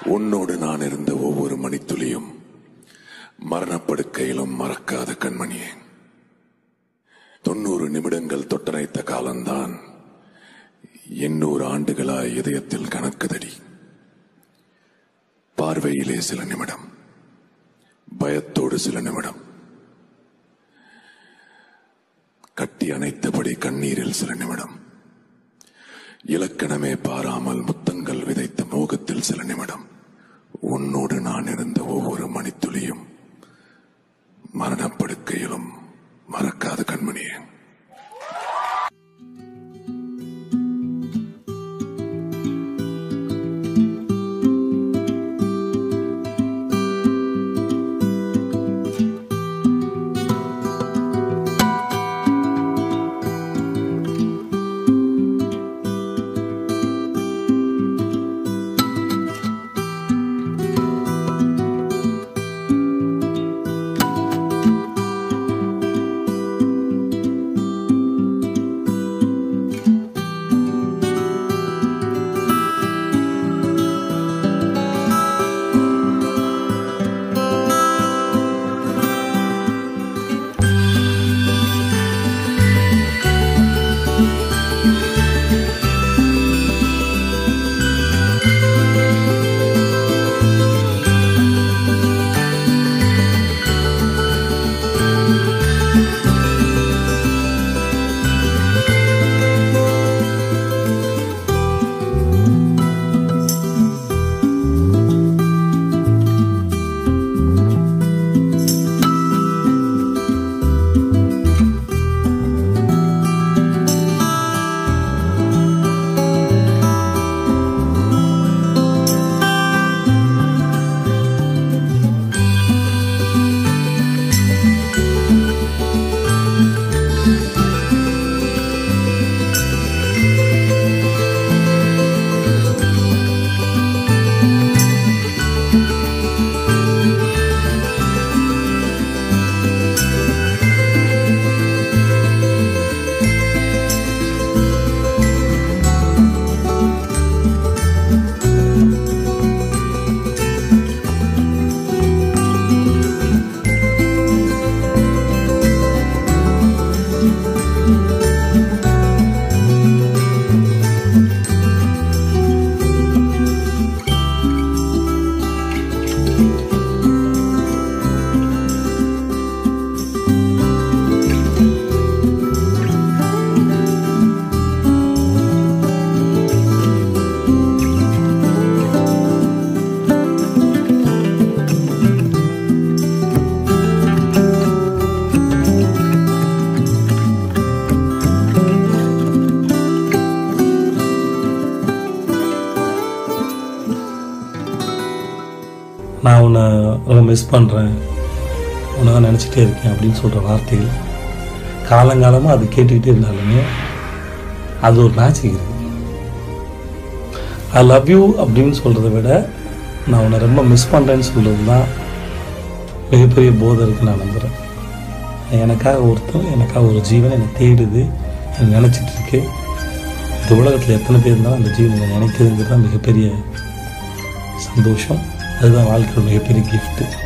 உன்னோடு நான் இருந்த ஒவ்வொரு மணித்துளியும் மரணப்படுக்கையிலும் மறக்காத கண்மணியே தொண்ணூறு நிமிடங்கள் தொட்டரைத்த காலம்தான் எண்ணூறு ஆண்டுகளாய் இதயத்தில் கணக்குதடி பார்வையிலே சில நிமிடம் பயத்தோடு சில நிமிடம் கட்டி அணைத்தபடி கண்ணீரில் சில நிமிடம் இலக்கணமே பாராமல் முத்தங்கள் விதைத்த மோகத்தில் சில நிமிடம் உன்னோடு நான் இருந்த ஒவ்வொரு மணித்துளியும் மரணப்படுக்கையிலும் மறக்காத கண்மணியே நான் உன்னை ரொம்ப மிஸ் பண்ணுறேன் உன்னை தான் நினச்சிட்டே இருக்கேன் அப்படின்னு சொல்கிற வார்த்தைகள் காலங்காலமாக அது கேட்டுக்கிட்டே இருந்தாலுமே அது ஒரு மேட்சிக் இருக்குது ஐ லவ் யூ அப்படின்னு சொல்கிறத விட நான் உன்னை ரொம்ப மிஸ் பண்ணுறேன்னு சொல்கிறது தான் மிகப்பெரிய போதை இருக்குன்னு நான் நம்புகிறேன் எனக்காக ஒருத்தன் எனக்காக ஒரு ஜீவன் என்னை தேடுது என்னை நினச்சிட்டு இருக்கு இந்த உலகத்தில் எத்தனை பேர் இருந்தாலும் அந்த ஜீவன் என்னை நினைக்கிறதுங்கிறது தான் மிகப்பெரிய சந்தோஷம் அதுதான் வாழ்க்கையோட மிகப்பெரிய கிஃப்ட்டு